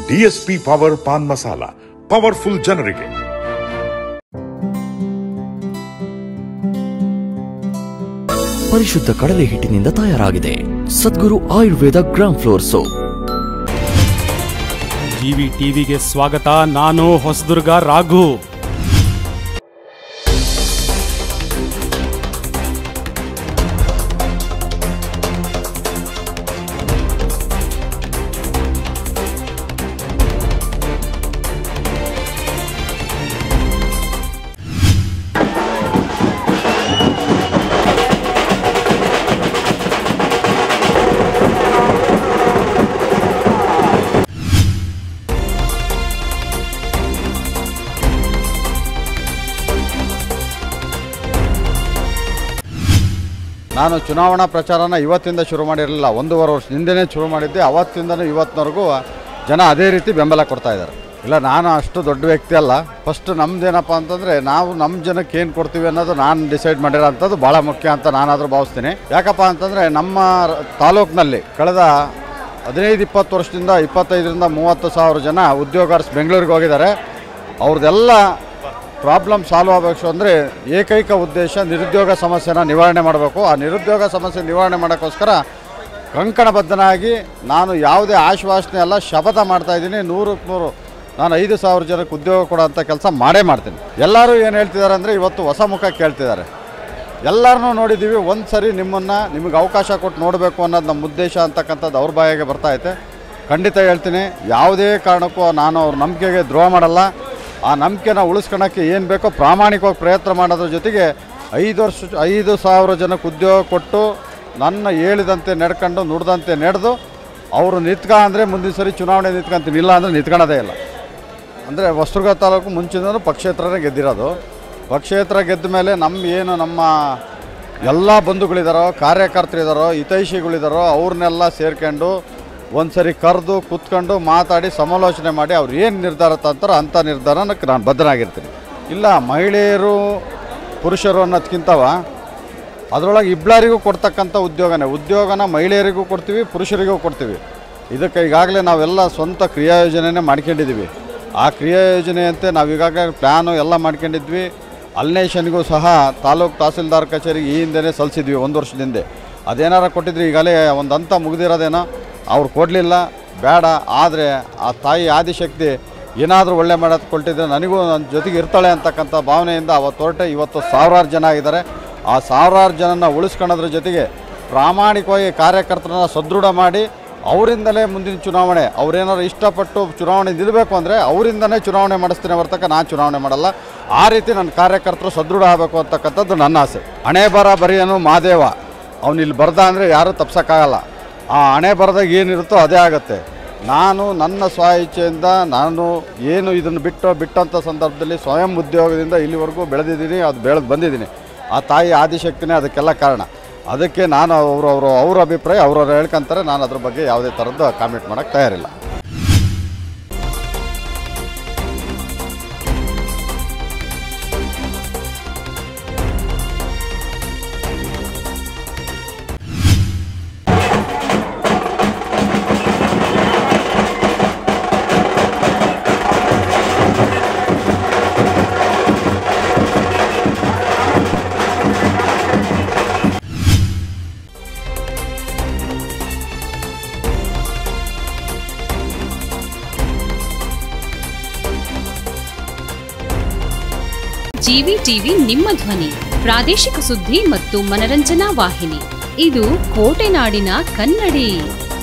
DSP power paan masala powerful ಜನರಿಗೆ ಪರಿಶುದ್ಧ ಕಡಲೆ ಹಿಟ್ಟಿನಿಂದ ತಯಾರಾಗಿದೆ Sadguru Ayurveda gram flour soap GV ಟಿವಿಗೆ ಸ್ವಾಗತ ನಾನು ಹೊಸದುರ್ಗ ರಾಘು ನಾನು ಚುನಾವಣಾ ಪ್ರಚಾರನ ಇವತ್ತಿಂದ ಶುರು ಮಾಡಿರಲಿಲ್ಲ ಒಂದೂವರೆ ವರ್ಷ ಹಿಂದೆನೇ ಶುರು ಮಾಡಿದ್ದೆ ಅವತ್ತಿಂದನೂ ಇವತ್ತಿನವರೆಗೂ ಜನ ಅದೇ ರೀತಿ ಬೆಂಬಲ ಕೊಡ್ತಾ ಇದ್ದಾರೆ ಇಲ್ಲ ನಾನು ಅಷ್ಟು ದೊಡ್ಡ ವ್ಯಕ್ತಿ ಅಲ್ಲ ಫಸ್ಟ್ ನಮ್ದೇನಪ್ಪ ಅಂತಂದರೆ ನಾವು ನಮ್ಮ ಜನಕ್ಕೆ ಏನು ಕೊಡ್ತೀವಿ ಅನ್ನೋದು ನಾನು ಡಿಸೈಡ್ ಮಾಡಿರೋ ಅಂಥದ್ದು ಭಾಳ ಮುಖ್ಯ ಅಂತ ನಾನಾದರೂ ಭಾವಿಸ್ತೀನಿ ಯಾಕಪ್ಪ ಅಂತಂದರೆ ನಮ್ಮ ರ- ತಾಲೂಕಿನಲ್ಲಿ ಕಳೆದ ಹದಿನೈದು ಇಪ್ಪತ್ತು ವರ್ಷದಿಂದ ಇಪ್ಪತ್ತೈದರಿಂದ ಮೂವತ್ತು ಸಾವಿರ ಜನ ಉದ್ಯೋಗಾರ್ಸ್ ಬೆಂಗಳೂರಿಗೆ ಹೋಗಿದ್ದಾರೆ ಅವ್ರದ್ದೆಲ್ಲ ಪ್ರಾಬ್ಲಮ್ ಸಾಲ್ವ್ ಆಗಬೇಕು ಅಂದರೆ ಏಕೈಕ ಉದ್ದೇಶ ನಿರುದ್ಯೋಗ ಸಮಸ್ಯೆನ ನಿವಾರಣೆ ಮಾಡಬೇಕು ಆ ನಿರುದ್ಯೋಗ ಸಮಸ್ಯೆ ನಿವಾರಣೆ ಮಾಡೋಕ್ಕೋಸ್ಕರ ಕಂಕಣಬದ್ಧನಾಗಿ ನಾನು ಯಾವುದೇ ಆಶ್ವಾಸನೆ ಅಲ್ಲ ಶಪಥ ಮಾಡ್ತಾ ಇದ್ದೀನಿ ನೂರಕ್ಕೆ ನೂರು ನಾನು ಐದು ಸಾವಿರ ಜನಕ್ಕೆ ಉದ್ಯೋಗ ಕೊಡೋಂಥ ಕೆಲಸ ಮಾಡೇ ಮಾಡ್ತೀನಿ ಎಲ್ಲರೂ ಏನು ಹೇಳ್ತಿದ್ದಾರೆ ಅಂದರೆ ಇವತ್ತು ಹೊಸ ಮುಖ ಕೇಳ್ತಿದ್ದಾರೆ ಎಲ್ಲರನ್ನೂ ನೋಡಿದ್ದೀವಿ ಒಂದು ಸರಿ ನಿಮ್ಮನ್ನು ನಿಮಗೆ ಅವಕಾಶ ಕೊಟ್ಟು ನೋಡಬೇಕು ಅನ್ನೋದು ನಮ್ಮ ಉದ್ದೇಶ ಅಂತಕ್ಕಂಥದ್ದು ಅವ್ರ ಬಾಯಿಗೆ ಬರ್ತಾ ಐತೆ ಖಂಡಿತ ಹೇಳ್ತೀನಿ ಯಾವುದೇ ಕಾರಣಕ್ಕೂ ನಾನು ಅವ್ರ ನಂಬಿಕೆಗೆ ದ್ರೋಹ ಮಾಡಲ್ಲ ಆ ನಂಬಿಕೆನ ಉಳಿಸ್ಕೊಳಕ್ಕೆ ಏನು ಬೇಕೋ ಪ್ರಾಮಾಣಿಕವಾಗಿ ಪ್ರಯತ್ನ ಮಾಡೋದ್ರ ಜೊತೆಗೆ ಐದು ವರ್ಷ ಐದು ಸಾವಿರ ಜನಕ್ಕೆ ಉದ್ಯೋಗ ಕೊಟ್ಟು ನನ್ನ ಹೇಳಿದಂತೆ ನಡ್ಕೊಂಡು ನುಡ್ದಂತೆ ನಡೆದು ಅವರು ನಿಂತ್ಕ ಅಂದರೆ ಮುಂದಿನ ಸರಿ ಚುನಾವಣೆ ನಿಂತ್ಕೊಂತೀನಿ ಇಲ್ಲ ಅಂದರೆ ನಿಂತ್ಕೊಳ್ಳೋದೇ ಇಲ್ಲ ಅಂದರೆ ಹೊಸದುರ್ಗ ತಾಲೂಕು ಮುಂಚಿನೂ ಪಕ್ಷೇತರನೇ ಗೆದ್ದಿರೋದು ಪಕ್ಷೇತರ ಗೆದ್ದ ಮೇಲೆ ನಮ್ಮ ಏನು ನಮ್ಮ ಎಲ್ಲ ಬಂಧುಗಳಿದಾರೋ ಕಾರ್ಯಕರ್ತರಿದ್ದಾರೋ ಹಿತೈಷಿಗಳಿದಾರೋ ಅವ್ರನ್ನೆಲ್ಲ ಸೇರ್ಕೊಂಡು ಒಂದು ಸರಿ ಕರೆದು ಕೂತ್ಕೊಂಡು ಮಾತಾಡಿ ಸಮಾಲೋಚನೆ ಮಾಡಿ ಅವ್ರು ಏನು ನಿರ್ಧಾರ ತಂತಾರೋ ಅಂಥ ನಿರ್ಧಾರಕ್ಕೆ ನಾನು ಬದ್ಧನಾಗಿರ್ತೀನಿ ಇಲ್ಲ ಮಹಿಳೆಯರು ಪುರುಷರು ಅನ್ನೋದಕ್ಕಿಂತವ ಅದರೊಳಗೆ ಇಬ್ಬರಿಗೂ ಕೊಡ್ತಕ್ಕಂಥ ಉದ್ಯೋಗನೇ ಉದ್ಯೋಗನ ಮಹಿಳೆಯರಿಗೂ ಕೊಡ್ತೀವಿ ಪುರುಷರಿಗೂ ಕೊಡ್ತೀವಿ ಇದಕ್ಕೆ ಈಗಾಗಲೇ ನಾವೆಲ್ಲ ಸ್ವಂತ ಕ್ರಿಯಾ ಯೋಜನೆನೇ ಮಾಡ್ಕೊಂಡಿದ್ದೀವಿ ಆ ಕ್ರಿಯಾ ಯೋಜನೆಯಂತೆ ನಾವು ಈಗಾಗಲೇ ಪ್ಲ್ಯಾನು ಎಲ್ಲ ಮಾಡ್ಕೊಂಡಿದ್ವಿ ಅಲ್ನೇಷನ್ಗೂ ಸಹ ತಾಲೂಕು ತಹಸೀಲ್ದಾರ್ ಕಚೇರಿಗೆ ಈ ಹಿಂದೆನೇ ಸಲ್ಲಿಸಿದ್ವಿ ಒಂದು ವರ್ಷದ ಹಿಂದೆ ಅದೇನಾರ ಕೊಟ್ಟಿದ್ರೆ ಈಗಾಗಲೇ ಒಂದು ಹಂತ ಮುಗಿದಿರೋದೇನೋ ಅವ್ರು ಕೊಡಲಿಲ್ಲ ಬೇಡ ಆದರೆ ಆ ತಾಯಿ ಆದಿಶಕ್ತಿ ಏನಾದರೂ ಒಳ್ಳೆ ಮಾಡೋದು ಕೊಟ್ಟಿದ್ರೆ ನನಗೂ ನನ್ನ ಜೊತೆಗೆ ಇರ್ತಾಳೆ ಅಂತಕ್ಕಂಥ ಭಾವನೆಯಿಂದ ಅವತ್ತು ಹೊರಟೆ ಇವತ್ತು ಸಾವಿರಾರು ಜನ ಆಗಿದ್ದಾರೆ ಆ ಸಾವಿರಾರು ಜನನ ಉಳಿಸ್ಕೊಳ್ಳೋದ್ರ ಜೊತೆಗೆ ಪ್ರಾಮಾಣಿಕವಾಗಿ ಕಾರ್ಯಕರ್ತರನ್ನ ಸದೃಢ ಮಾಡಿ ಅವರಿಂದಲೇ ಮುಂದಿನ ಚುನಾವಣೆ ಅವ್ರೇನಾದ್ರು ಇಷ್ಟಪಟ್ಟು ಚುನಾವಣೆ ನಿಲ್ಲಬೇಕು ಅಂದರೆ ಅವರಿಂದನೇ ಚುನಾವಣೆ ಮಾಡಿಸ್ತೀನಿ ಹೊರತಕ್ಕ ನಾನು ಚುನಾವಣೆ ಮಾಡಲ್ಲ ಆ ರೀತಿ ನನ್ನ ಕಾರ್ಯಕರ್ತರು ಸದೃಢ ಆಗಬೇಕು ಅಂತಕ್ಕಂಥದ್ದು ನನ್ನ ಆಸೆ ಹಣೆ ಬರ ಬರೆಯನು ಮಾದೇವ ಅವ್ನು ಇಲ್ಲಿ ಬರ್ದ ಅಂದರೆ ಯಾರೂ ತಪ್ಸೋಕ್ಕಾಗಲ್ಲ ಆ ಹಣೆ ಬರದಾಗ ಏನಿರುತ್ತೋ ಅದೇ ಆಗುತ್ತೆ ನಾನು ನನ್ನ ಸ್ವ ಇಚ್ಛೆಯಿಂದ ನಾನು ಏನು ಇದನ್ನು ಬಿಟ್ಟು ಬಿಟ್ಟಂಥ ಸಂದರ್ಭದಲ್ಲಿ ಸ್ವಯಂ ಉದ್ಯೋಗದಿಂದ ಇಲ್ಲಿವರೆಗೂ ಬೆಳೆದಿದ್ದೀನಿ ಅದು ಬೆಳೆದು ಬಂದಿದ್ದೀನಿ ಆ ತಾಯಿ ಆದಿಶಕ್ತಿನೇ ಅದಕ್ಕೆಲ್ಲ ಕಾರಣ ಅದಕ್ಕೆ ನಾನು ಅವರು ಅವರು ಅವ್ರ ಅಭಿಪ್ರಾಯ ಅವ್ರವ್ರು ಹೇಳ್ಕೊಂತಾರೆ ನಾನು ಅದ್ರ ಬಗ್ಗೆ ಯಾವುದೇ ಥರದ್ದು ಕಾಮೆಂಟ್ ಮಾಡೋಕ್ಕೆ ತಯಾರಿಲ್ಲ ಜಿವಿ ಟಿವಿ ನಿಮ್ಮ ಧ್ವನಿ ಪ್ರಾದೇಶಿಕ ಸುದ್ದಿ ಮತ್ತು ಮನರಂಜನಾ ವಾಹಿನಿ ಇದು ಕೋಟೆನಾಡಿನ ಕನ್ನಡಿ